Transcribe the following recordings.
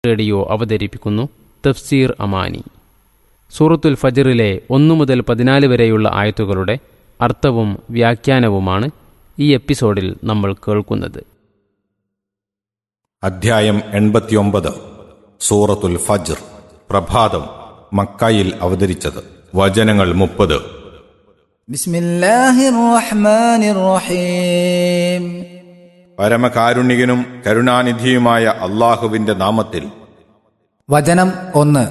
radio അവതരിപ്പിക്കുന്നു തഫ്സീർ അമാനി സൂറത്തുൽ ഫജറിലെ ഒന്നു മുതൽ പതിനാല് വരെയുള്ള ആയത്തുകളുടെ അർത്ഥവും വ്യാഖ്യാനവുമാണ് ഈ എപ്പിസോഡിൽ നമ്മൾ കേൾക്കുന്നത് അധ്യായം എൺപത്തിയൊമ്പത് സൂറത്തുൽ ഫജ്ർ പ്രഭാതം മക്കായിൽ അവതരിച്ചത് വചനങ്ങൾ മുപ്പത് بسم الله الرحمن الرحيم പരമകാരുണികനും കരുണാനിധിയുമായ അള്ളാഹുവിന്റെ നാമത്തിൽ വചനം ഒന്ന്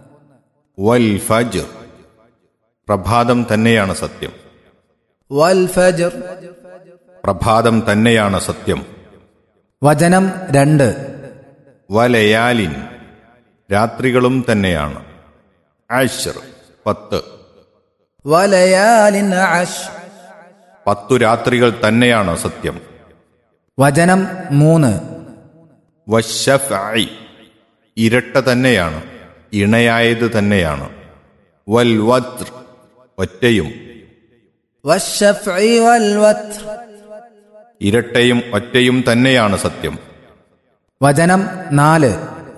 വൽ ഫജ്ർ പ്രഭാതം തന്നെയാണ് സത്യം വൽ ഫജർ പ്രഭാതം തന്നെയാണ് സത്യം വചനം രണ്ട് വലയാലിൻ രാത്രികളും തന്നെയാണ് ആഷർ പത്ത് വലയാലിൻ അഷ് പത്തു രാത്രികൾ തന്നെയാണ് സത്യം വചനം മൂന്ന് വശഫ്ഐ ഇരട്ട തന്നെയാണ് ഇണയായത് തന്നെയാണ് വൽ വത്ർ ഒറ്റയും والشفع والوتر ഇരട്ടയും ഒറ്റയും തന്നെയാണ് സത്യം വചനം നാല്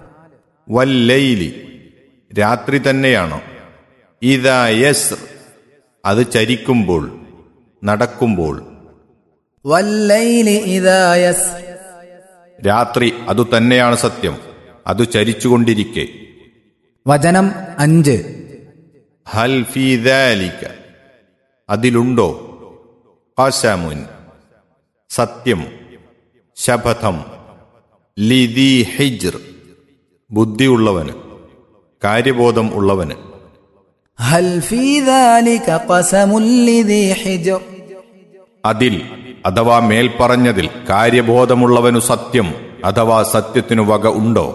വല്ലൈലി രാത്രി തന്നെയാണ് ഇതാ യസ് അത് ചരിക്കുമ്പോൾ നടക്കുമ്പോൾ والليل إذا يس രാത്രി അതു തന്നെയാണ് സത്യം അത് ചരിച്ചുകൊണ്ടിരിക്കെ വചനം അഞ്ച് ഹൽ ഫീ ദാലിക അതിലുണ്ടോ ഖസമുൻ സത്യം ശപഥം ലിദി ഹിജ്ർ ബുദ്ധിയുള്ളവന് കാര്യബോധം ഉള്ളവന് هل في ذلك قسم لذي حجر അതിൽ അഥവാ മേൽപ്പറഞ്ഞതിൽ കാര്യബോധമുള്ളവനു സത്യം അഥവാ സത്യത്തിനു വക ഉണ്ടോ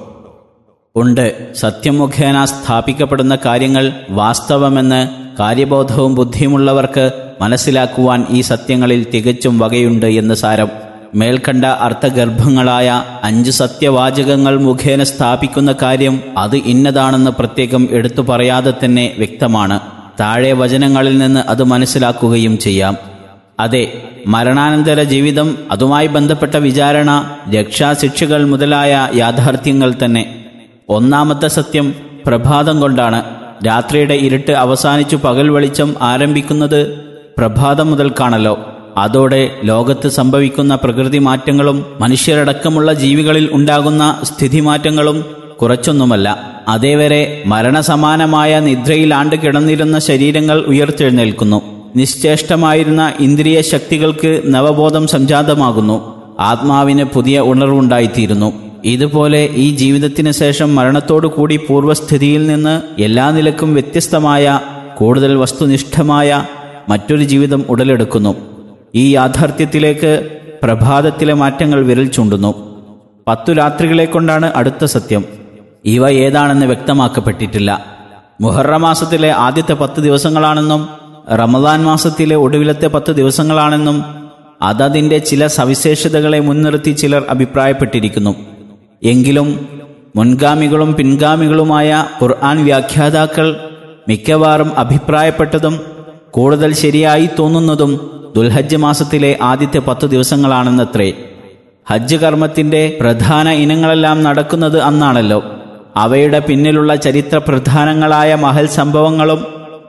ഉണ്ട് സത്യം മുഖേന സ്ഥാപിക്കപ്പെടുന്ന കാര്യങ്ങൾ വാസ്തവമെന്ന് കാര്യബോധവും ബുദ്ധിയുമുള്ളവർക്ക് മനസ്സിലാക്കുവാൻ ഈ സത്യങ്ങളിൽ തികച്ചും വകയുണ്ട് എന്ന് സാരം മേൽക്കണ്ട അർത്ഥഗർഭങ്ങളായ അഞ്ച് സത്യവാചകങ്ങൾ മുഖേന സ്ഥാപിക്കുന്ന കാര്യം അത് ഇന്നതാണെന്ന് പ്രത്യേകം എടുത്തു പറയാതെ തന്നെ വ്യക്തമാണ് താഴെ വചനങ്ങളിൽ നിന്ന് അത് മനസ്സിലാക്കുകയും ചെയ്യാം അതെ മരണാനന്തര ജീവിതം അതുമായി ബന്ധപ്പെട്ട വിചാരണ രക്ഷാശിക്ഷകൾ മുതലായ യാഥാർത്ഥ്യങ്ങൾ തന്നെ ഒന്നാമത്തെ സത്യം പ്രഭാതം കൊണ്ടാണ് രാത്രിയുടെ ഇരുട്ട് അവസാനിച്ചു പകൽ വെളിച്ചം ആരംഭിക്കുന്നത് പ്രഭാതം മുതൽക്കാണല്ലോ അതോടെ ലോകത്ത് സംഭവിക്കുന്ന പ്രകൃതി മാറ്റങ്ങളും മനുഷ്യരടക്കമുള്ള ജീവികളിൽ ഉണ്ടാകുന്ന സ്ഥിതിമാറ്റങ്ങളും കുറച്ചൊന്നുമല്ല അതേവരെ മരണസമാനമായ നിദ്രയിൽ ആണ്ട് കിടന്നിരുന്ന ശരീരങ്ങൾ ഉയർത്തെഴുന്നേൽക്കുന്നു നിശ്ചേഷ്ടമായിരുന്ന ഇന്ദ്രിയ ശക്തികൾക്ക് നവബോധം സംജാതമാകുന്നു ആത്മാവിന് പുതിയ ഉണർവുണ്ടായിത്തീരുന്നു ഇതുപോലെ ഈ ജീവിതത്തിന് ശേഷം മരണത്തോടു കൂടി പൂർവ്വസ്ഥിതിയിൽ നിന്ന് എല്ലാ നിലക്കും വ്യത്യസ്തമായ കൂടുതൽ വസ്തുനിഷ്ഠമായ മറ്റൊരു ജീവിതം ഉടലെടുക്കുന്നു ഈ യാഥാർത്ഥ്യത്തിലേക്ക് പ്രഭാതത്തിലെ മാറ്റങ്ങൾ വിരൽ ചൂണ്ടുന്നു പത്തു രാത്രികളെ കൊണ്ടാണ് അടുത്ത സത്യം ഇവ ഏതാണെന്ന് വ്യക്തമാക്കപ്പെട്ടിട്ടില്ല മുഹറ മാസത്തിലെ ആദ്യത്തെ പത്ത് ദിവസങ്ങളാണെന്നും റമദാൻ മാസത്തിലെ ഒടുവിലത്തെ പത്ത് ദിവസങ്ങളാണെന്നും അതതിൻ്റെ ചില സവിശേഷതകളെ മുൻനിർത്തി ചിലർ അഭിപ്രായപ്പെട്ടിരിക്കുന്നു എങ്കിലും മുൻഗാമികളും പിൻഗാമികളുമായ ഖുർആൻ വ്യാഖ്യാതാക്കൾ മിക്കവാറും അഭിപ്രായപ്പെട്ടതും കൂടുതൽ ശരിയായി തോന്നുന്നതും ദുൽഹജ്ജ് മാസത്തിലെ ആദ്യത്തെ പത്തു ദിവസങ്ങളാണെന്നത്രേ ഹജ്ജ് കർമ്മത്തിന്റെ പ്രധാന ഇനങ്ങളെല്ലാം നടക്കുന്നത് അന്നാണല്ലോ അവയുടെ പിന്നിലുള്ള ചരിത്ര പ്രധാനങ്ങളായ മഹൽ സംഭവങ്ങളും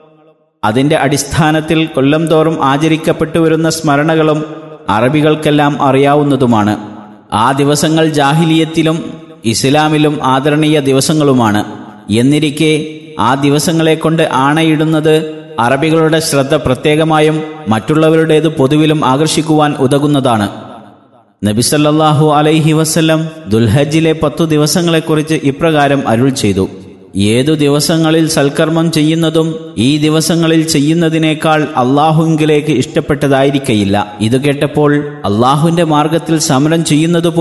അതിന്റെ അടിസ്ഥാനത്തിൽ കൊല്ലം തോറും ആചരിക്കപ്പെട്ടു വരുന്ന സ്മരണകളും അറബികൾക്കെല്ലാം അറിയാവുന്നതുമാണ് ആ ദിവസങ്ങൾ ജാഹിലിയത്തിലും ഇസ്ലാമിലും ആദരണീയ ദിവസങ്ങളുമാണ് എന്നിരിക്കെ ആ ദിവസങ്ങളെ കൊണ്ട് ആണയിടുന്നത് അറബികളുടെ ശ്രദ്ധ പ്രത്യേകമായും മറ്റുള്ളവരുടേത് പൊതുവിലും ആകർഷിക്കുവാൻ ഉതകുന്നതാണ് നബിസല്ലാഹു അലൈഹി വസ്ല്ലം ദുൽഹജ്ജിലെ പത്തു ദിവസങ്ങളെക്കുറിച്ച് ഇപ്രകാരം അരുൾ ചെയ്തു ഏതു ദിവസങ്ങളിൽ സൽക്കർമ്മം ചെയ്യുന്നതും ഈ ദിവസങ്ങളിൽ ചെയ്യുന്നതിനേക്കാൾ അള്ളാഹുങ്കിലേക്ക് ഇഷ്ടപ്പെട്ടതായിരിക്കയില്ല ഇത് കേട്ടപ്പോൾ അള്ളാഹുവിന്റെ മാർഗത്തിൽ സമരം ചെയ്യുന്നത്